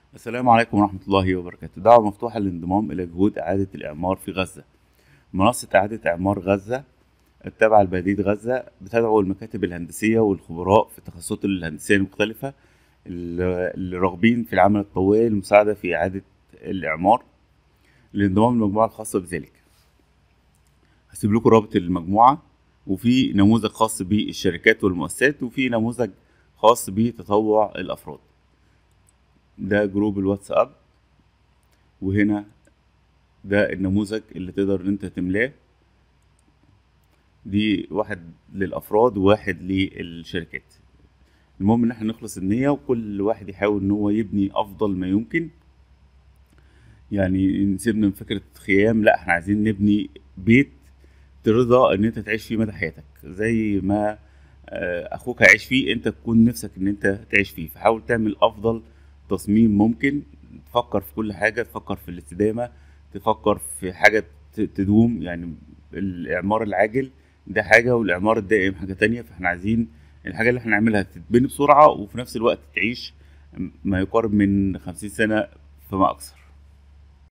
السلام عليكم ورحمة الله وبركاته دعوة مفتوحة للانضمام إلى جهود إعادة الإعمار في غزة منصة إعادة إعمار غزة التابعة لبلدية غزة بتدعو المكاتب الهندسية والخبراء في التخصصات الهندسية المختلفة اللي راغبين في العمل الطويل للمساعدة في إعادة الإعمار للانضمام للمجموعة الخاصة بذلك هسيب لكم رابط المجموعة وفي نموذج خاص بالشركات والمؤسسات وفي نموذج خاص بتطوع الأفراد ده جروب الواتساب وهنا ده النموذج اللي تقدر ان انت تملاه دي واحد للافراد وواحد للشركات المهم ان احنا نخلص النية وكل واحد يحاول ان هو يبني افضل ما يمكن يعني نسيبنا من فكرة خيام لا احنا عايزين نبني بيت ترضى ان انت تعيش فيه مدى حياتك زي ما اخوك هيعيش فيه انت تكون نفسك ان انت تعيش فيه فحاول تعمل افضل تصميم ممكن تفكر في كل حاجة تفكر في الاستدامة تفكر في حاجة تدوم يعني الإعمار العاجل ده حاجة والإعمار الدائم حاجة تانية فاحنا عايزين الحاجة اللي احنا نعملها تتبني بسرعة وفي نفس الوقت تعيش ما يقارب من خمسين سنة فما أكثر